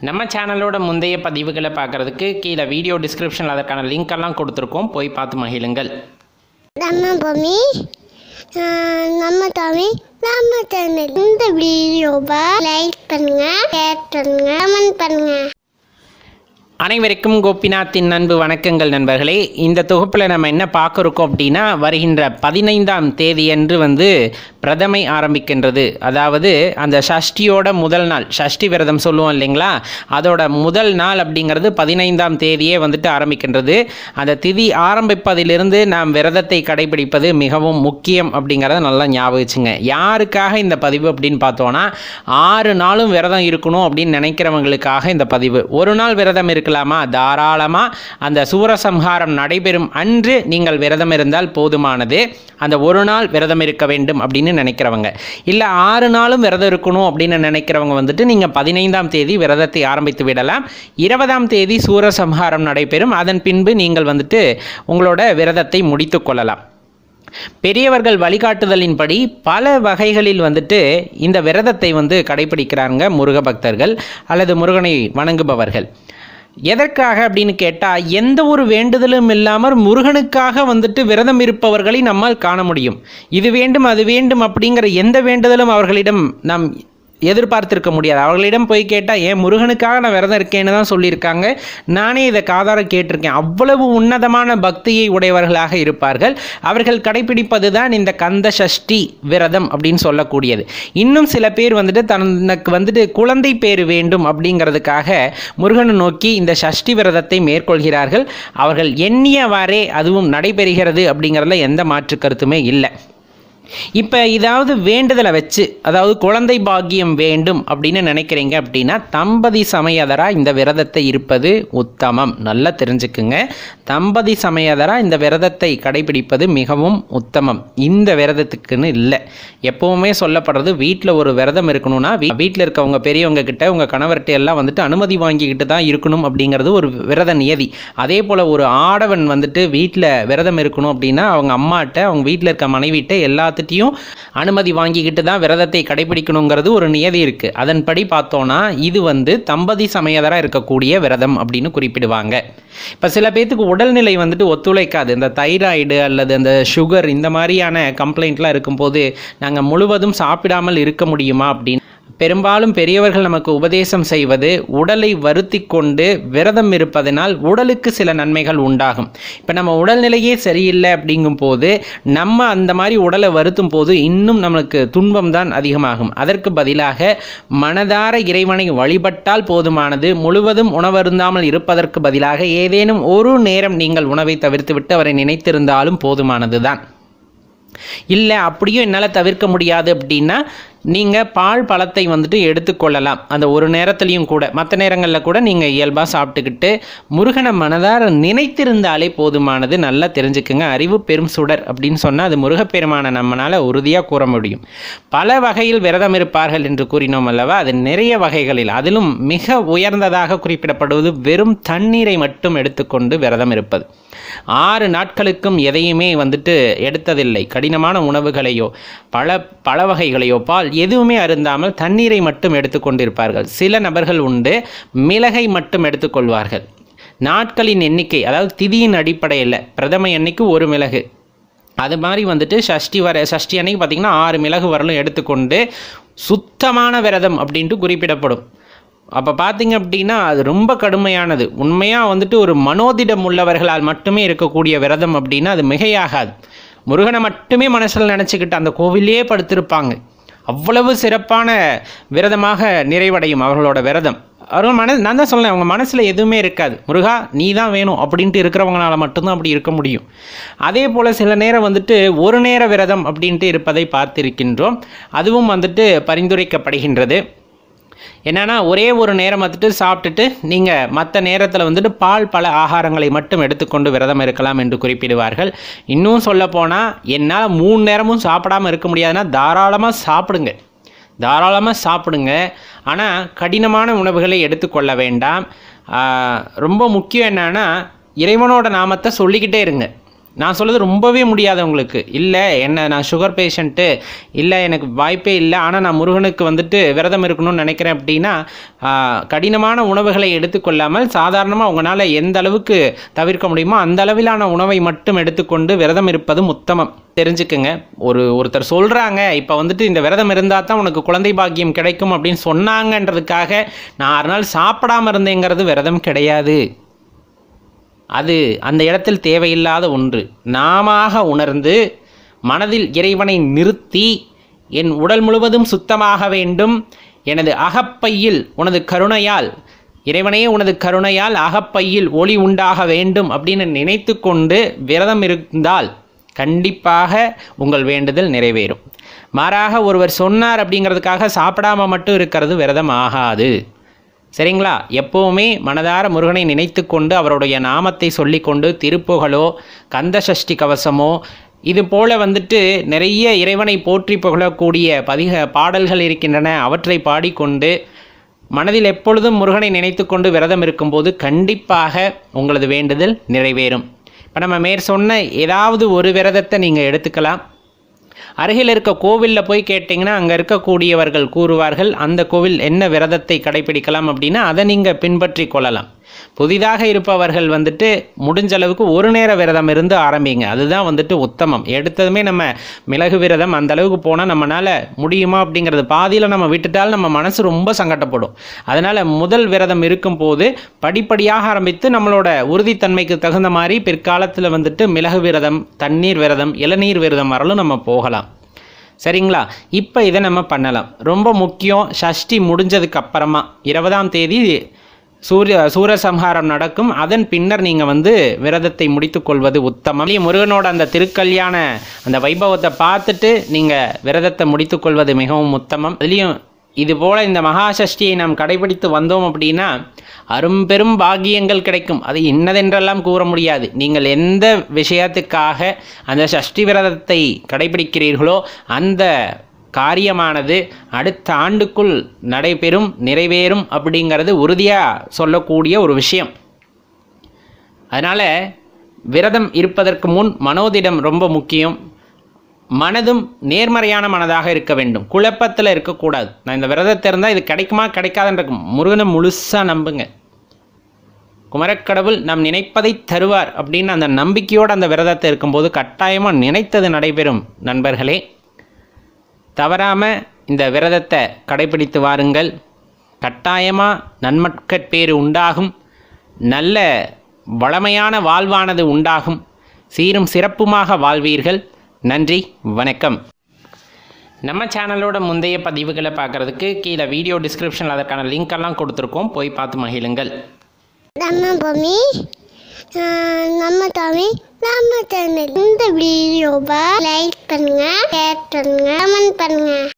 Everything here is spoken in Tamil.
நம்ம சேனலோட முந்தைய பதிவுகளை பார்க்குறதுக்கு கீழே வீடியோ டிஸ்கிரிப்ஷனில் அதற்கான லிங்க் எல்லாம் கொடுத்துருக்கோம் போய் பார்த்து மகிழுங்கள் நம்ம பூமி ஆஹ் நம்ம தமிழ் நம்ம சேனல் இந்த வீடியோவை லைக் பண்ணுங்க ஷேர் பண்ணுங்க கமெண்ட் பண்ணுங்க அனைவருக்கும் கோபிநாத்தின் அன்பு வணக்கங்கள் நண்பர்களே இந்த தொகுப்பில் நம்ம என்ன பார்க்குறோம் அப்படின்னா வருகின்ற பதினைந்தாம் தேதியன்று வந்து பிரதமை ஆரம்பிக்கின்றது அதாவது அந்த சஷ்டியோட முதல் நாள் சஷ்டி விரதம் சொல்லுவோம் இல்லைங்களா அதோட முதல் நாள் அப்படிங்கிறது பதினைந்தாம் தேதியே வந்துட்டு ஆரம்பிக்கின்றது அந்த திதி ஆரம்பிப்பதிலிருந்து நாம் விரதத்தை கடைபிடிப்பது மிகவும் முக்கியம் அப்படிங்கிறத நல்லா ஞாபகம் வச்சுங்க யாருக்காக இந்த பதிவு அப்படின்னு பார்த்தோன்னா ஆறு நாளும் விரதம் இருக்கணும் அப்படின்னு நினைக்கிறவங்களுக்காக இந்த பதிவு ஒரு நாள் விரதம் இருக்கலாமா தாராளமாக அந்த சூரசம்ஹாரம் நடைபெறும் அன்று நீங்கள் விரதம் இருந்தால் போதுமானது அந்த ஒரு நாள் விரதம் இருக்க வேண்டும் அப்படின்னு நினைக்கிறவங்க இல்லை ஆறு நாளும் விரதம் இருக்கணும் அப்படின்னு நினைக்கிறவங்க வந்துட்டு நீங்கள் பதினைந்தாம் தேதி விரதத்தை ஆரம்பித்து விடலாம் இருபதாம் தேதி சூரசம்ஹாரம் நடைபெறும் அதன் பின்பு நீங்கள் வந்துட்டு உங்களோட விரதத்தை முடித்து கொள்ளலாம் பெரியவர்கள் வழிகாட்டுதலின்படி பல வகைகளில் வந்துட்டு இந்த விரதத்தை வந்து கடைபிடிக்கிறாங்க முருக பக்தர்கள் அல்லது முருகனை வணங்குபவர்கள் எதற்காக அப்படின்னு கேட்டால் எந்த ஒரு வேண்டுதலும் இல்லாமல் முருகனுக்காக வந்துட்டு விரதம் இருப்பவர்களை நம்மால் காண முடியும் இது வேண்டும் அது வேண்டும் அப்படிங்கிற எந்த வேண்டுதலும் அவர்களிடம் நாம் எதிர்பார்த்திருக்க முடியாது அவர்களிடம் போய் கேட்டால் ஏன் முருகனுக்காக நான் விரதம் இருக்கேன்னு தான் சொல்லியிருக்காங்க நானே இதை காதார கேட்டிருக்கேன் அவ்வளவு உன்னதமான பக்தியை உடையவர்களாக இருப்பார்கள் அவர்கள் கடைபிடிப்பது தான் இந்த கந்த சஷ்டி விரதம் அப்படின்னு சொல்லக்கூடியது இன்னும் சில பேர் வந்துட்டு தனக்கு வந்துட்டு குழந்தை பேர் வேண்டும் அப்படிங்கிறதுக்காக முருகனை நோக்கி இந்த சஷ்டி விரதத்தை மேற்கொள்கிறார்கள் அவர்கள் எண்ணியவாறே அதுவும் நடைபெறுகிறது அப்படிங்கிறதுல எந்த மாற்று கருத்துமே இல்லை இப்போ இதாவது வேண்டுதலை வச்சு அதாவது குழந்தை பாக்கியம் வேண்டும் அப்படின்னு நினைக்கிறீங்க அப்படின்னா தம்பதி சமயதரா இந்த விரதத்தை இருப்பது உத்தமம் நல்லா தெரிஞ்சுக்குங்க தம்பதி சமயதரா இந்த விரதத்தை கடைபிடிப்பது மிகவும் உத்தமம் இந்த விரதத்துக்குன்னு இல்லை எப்பவுமே சொல்லப்படுறது வீட்டில் ஒரு விரதம் இருக்கணும்னா வீட்டில் இருக்கவங்க பெரியவங்க கிட்ட உங்கள் கணவர்கிட்ட எல்லாம் வந்துட்டு அனுமதி வாங்கிக்கிட்டு தான் இருக்கணும் அப்படிங்கிறது ஒரு விரத நியதி அதே போல் ஒரு ஆடவன் வந்துட்டு வீட்டில் விரதம் இருக்கணும் அப்படின்னா அவங்க அம்மாட்ட அவங்க வீட்டில் இருக்க மனைவிட்ட எல்லாத்துட்டையும் அனுமதி வாங்கிக்கிட்டு தான் விரதத்தை கடைபிடிக்கணுங்கிறது ஒரு நியதி இருக்குது அதன்படி பார்த்தோன்னா இது வந்து தம்பதி சமயதராக இருக்கக்கூடிய விரதம் அப்படின்னு குறிப்பிடுவாங்க இப்போ சில பேர்த்துக்கு உடல்நிலை வந்துட்டு ஒத்துழைக்காது இந்த தைராய்டு அல்லது அந்த சுகர் இந்த மாதிரியான கம்ப்ளைண்ட்லாம் இருக்கும்போது நாங்கள் முழுவதும் சாப்பிடாமல் இருக்க முடியுமா அப்படின்னு பெரும்பாலும் பெரியவர்கள் நமக்கு உபதேசம் செய்வது உடலை வருத்தி கொண்டு விரதம் இருப்பதனால் உடலுக்கு சில நன்மைகள் உண்டாகும் இப்போ நம்ம உடல்நிலையே சரியில்லை அப்படிங்கும் போது நம்ம அந்த மாதிரி உடலை வருத்தும் போது இன்னும் நம்மளுக்கு துன்பம் தான் அதிகமாகும் அதற்கு பதிலாக மனதார இறைவனை வழிபட்டால் போதுமானது முழுவதும் உணவருந்தாமல் இருப்பதற்கு பதிலாக ஏதேனும் ஒரு நேரம் நீங்கள் உணவை தவிர்த்துவிட்டு அவரை நினைத்திருந்தாலும் போதுமானது தான் இல்லை அப்படியும் என்னால் தவிர்க்க முடியாது அப்படின்னா நீங்கள் பால் பழத்தை வந்துட்டு எடுத்துக்கொள்ளலாம் அந்த ஒரு நேரத்துலையும் கூட மற்ற நேரங்களில் கூட நீங்கள் இயல்பாக சாப்பிட்டுக்கிட்டு முருகனை மனதார நினைத்திருந்தாலே போதுமானது நல்லா தெரிஞ்சுக்குங்க அறிவு பெரும் சுடர் அப்படின்னு சொன்னால் அது முருகப்பெருமான நம்மளால் உறுதியாக கூற முடியும் பல வகையில் விரதம் இருப்பார்கள் என்று கூறினோம் அல்லவா அது நிறைய வகைகளில் அதிலும் மிக உயர்ந்ததாக குறிப்பிடப்படுவது வெறும் தண்ணீரை மட்டும் எடுத்துக்கொண்டு விரதம் இருப்பது ஆறு நாட்களுக்கும் எதையுமே வந்துட்டு எடுத்ததில்லை கடினமான உணவுகளையோ பல பல வகைகளையோ பால் எதுவுமே அருந்தாமல் தண்ணீரை மட்டும் எடுத்துக்கொண்டிருப்பார்கள் சில நபர்கள் உண்டு மிளகை மட்டும் எடுத்துக்கொள்வார்கள் நாட்களின் எண்ணிக்கை அதாவது திதியின் அடிப்படையில் பிரதம எண்ணிக்கை ஒரு மிளகு அது மாதிரி வந்துட்டு சஷ்டி வர சஷ்டி அன்னைக்கு பார்த்திங்கன்னா ஆறு மிளகு வரலும் எடுத்துக்கொண்டு சுத்தமான விரதம் அப்படின்ட்டு குறிப்பிடப்படும் அப்போ பார்த்தீங்க அப்படின்னா அது ரொம்ப கடுமையானது உண்மையாக வந்துட்டு ஒரு மனோதிடம் உள்ளவர்களால் மட்டுமே இருக்கக்கூடிய விரதம் அப்படின்னா அது மிகையாகாது முருகனை மட்டுமே மனசில் நினச்சிக்கிட்டு அந்த கோவிலே படுத்திருப்பாங்க அவ்வளவு சிறப்பான விரதமாக நிறைவடையும் அவர்களோட விரதம் அவர்கள் மன நான் தான் சொன்னேன் அவங்க மனசில் எதுவுமே இருக்காது முருகா நீ தான் வேணும் அப்படின்ட்டு இருக்கிறவங்களால மட்டும்தான் அப்படி இருக்க முடியும் அதே போல் சில நேரம் வந்துட்டு ஒரு நேர விரதம் அப்படின்ட்டு இருப்பதை பார்த்திருக்கின்றோம் அதுவும் வந்துட்டு பரிந்துரைக்கப்படுகின்றது என்னென்னா ஒரே ஒரு நேரம் வந்துட்டு சாப்பிட்டுட்டு நீங்கள் மற்ற நேரத்தில் வந்துட்டு பால் பல ஆகாரங்களை மட்டும் எடுத்துக்கொண்டு விரதம் இருக்கலாம் என்று குறிப்பிடுவார்கள் இன்னும் சொல்லப்போனால் என்னால் மூணு நேரமும் சாப்பிடாமல் இருக்க முடியாதுன்னா தாராளமாக சாப்பிடுங்க தாராளமாக சாப்பிடுங்க ஆனால் கடினமான உணவுகளை எடுத்துக்கொள்ள வேண்டாம் ரொம்ப முக்கியம் என்னன்னா இறைவனோட நாமத்தை சொல்லிக்கிட்டே இருங்க நான் சொல்கிறது ரொம்பவே முடியாதவங்களுக்கு இல்லை என்ன நான் சுகர் பேஷண்ட்டு இல்லை எனக்கு வாய்ப்பே இல்லை ஆனால் நான் முருகனுக்கு வந்துட்டு விரதம் இருக்கணும்னு நினைக்கிறேன் அப்படின்னா ஆ, கடினமான உணவுகளை எடுத்துக்கொள்ளாமல் சாதாரணமாக உங்களால் எந்த அளவுக்கு தவிர்க்க முடியுமோ அந்த அளவிலான உணவை மட்டும் எடுத்துக்கொண்டு விரதம் இருப்பதும் உத்தமம் தெரிஞ்சுக்குங்க ஒரு ஒருத்தர் சொல்கிறாங்க இப்போ வந்துட்டு இந்த விரதம் இருந்தால் தான் உனக்கு குழந்தை பாக்கியம் கிடைக்கும் அப்படின்னு சொன்னாங்கன்றதுக்காக நான் ஆறு நாள் சாப்பிடாம இருந்தேங்கிறது விரதம் கிடையாது அது அந்த இடத்தில் தேவையில்லாத ஒன்று நாமாக உணர்ந்து மனதில் இறைவனை நிறுத்தி என் உடல் முழுவதும் சுத்தமாக வேண்டும் எனது அகப்பையில் உனது கருணையால் இறைவனே உனது கருணையால் அகப்பையில் ஒளி உண்டாக வேண்டும் அப்படின்னு நினைத்து கொண்டு விரதம் இருந்தால் கண்டிப்பாக உங்கள் வேண்டுதல் நிறைவேறும் மாறாக ஒருவர் சொன்னார் அப்படிங்கிறதுக்காக சாப்பிடாம மட்டும் இருக்கிறது விரதம் ஆகாது சரிங்களா எப்போவுமே மனதார முருகனை நினைத்து கொண்டு அவருடைய நாமத்தை சொல்லிக்கொண்டு திருப்புகழோ கந்த சஷ்டி கவசமோ இது போல வந்துட்டு நிறைய இறைவனை போற்றி புகழக்கூடிய பதிக பாடல்கள் இருக்கின்றன அவற்றை பாடிக்கொண்டு மனதில் எப்பொழுதும் முருகனை நினைத்து கொண்டு விரதம் இருக்கும்போது கண்டிப்பாக உங்களது வேண்டுதல் நிறைவேறும் இப்போ நம்ம மேற் சொன்ன ஏதாவது ஒரு விரதத்தை நீங்கள் எடுத்துக்கலாம் அருகில் இருக்க கோவிலில் போய் கேட்டிங்கன்னா அங்கே இருக்கக்கூடியவர்கள் கூறுவார்கள் அந்த கோவில் என்ன விரதத்தை கடைபிடிக்கலாம் அப்படின்னா அதை நீங்கள் பின்பற்றி கொள்ளலாம் புதிதாக இருப்பவர்கள் வந்துட்டு முடிஞ்ச அளவுக்கு ஒரு நேர விரதம் இருந்து ஆரம்பிங்க அதுதான் வந்துட்டு உத்தமம் எடுத்ததுமே நம்ம மிளகு விரதம் அந்த அளவுக்கு போனால் நம்மளால் முடியுமா அப்படிங்கிறது பாதியில் நம்ம விட்டுட்டால் நம்ம மனசு ரொம்ப சங்கடப்படும் அதனால் முதல் விரதம் இருக்கும்போது படிப்படியாக ஆரம்பித்து நம்மளோட உறுதித்தன்மைக்கு தகுந்த மாதிரி பிற்காலத்தில் வந்துட்டு மிளகு விரதம் தண்ணீர் விரதம் இளநீர் விரதம் வரலும் நம்ம போகலாம் சரிங்களா இப்போ இதை நம்ம பண்ணலாம் ரொம்ப முக்கியம் சஷ்டி முடிஞ்சதுக்கு அப்புறமா இருபதாம் தேதி சூரிய சூரசம்ஹாரம் நடக்கும் அதன் பின்னர் நீங்கள் வந்து விரதத்தை முடித்துக்கொள்வது உத்தமம் முருகனோட அந்த திருக்கல்யாண அந்த வைபவத்தை பார்த்துட்டு நீங்கள் விரதத்தை முடித்துக்கொள்வது மிகவும் உத்தமம் அதுலேயும் இது போல இந்த மகா சஷ்டியை நாம் கடைபிடித்து வந்தோம் அப்படின்னா அரும்பெரும் பாக்கியங்கள் கிடைக்கும் அது இன்னதென்றெல்லாம் கூற முடியாது நீங்கள் எந்த விஷயத்துக்காக அந்த சஷ்டி விரதத்தை கடைபிடிக்கிறீர்களோ அந்த காரியமானது அடுத்த ஆண்டுக்குள் நடைபெறும் நிறைவேறும் அப்படிங்கிறது உறுதியாக சொல்லக்கூடிய ஒரு விஷயம் அதனால் விரதம் இருப்பதற்கு முன் மனோதிடம் ரொம்ப முக்கியம் மனதும் நேர்மறையான மனதாக இருக்க வேண்டும் குழப்பத்தில் இருக்கக்கூடாது நான் இந்த விரதத்தை இருந்தால் இது கிடைக்குமா கிடைக்காதுன்னு இருக்கும் முருகனை முழுசாக நம்புங்க குமரக்கடவுள் நாம் நினைப்பதை தருவார் அப்படின்னு அந்த நம்பிக்கையோடு அந்த விரதத்தை இருக்கும்போது கட்டாயமாக நினைத்தது நடைபெறும் நண்பர்களே தவறாமல் இந்த விரதத்தை கடைபிடித்து வாருங்கள் கட்டாயமாக நன்மட்கட்பேறு உண்டாகும் நல்ல வளமையான வாழ்வானது உண்டாகும் சீரும் சிறப்புமாக வாழ்வீர்கள் நன்றி வணக்கம் நம்ம சேனலோட முந்தைய பதிவுகளை பார்க்குறதுக்கு கீழே வீடியோ டிஸ்கிரிப்ஷனில் அதற்கான லிங்க் எல்லாம் கொடுத்துருக்கோம் போய் பார்த்து மகிழுங்கள் நம்ம பொம்மி ஆஹ் நம்ம தமிழ் நம்ம சேனல் இந்த வீடியோவை லைக் பண்ணுங்க ஷேர் பண்ணுங்க கமெண்ட் பண்ணுங்க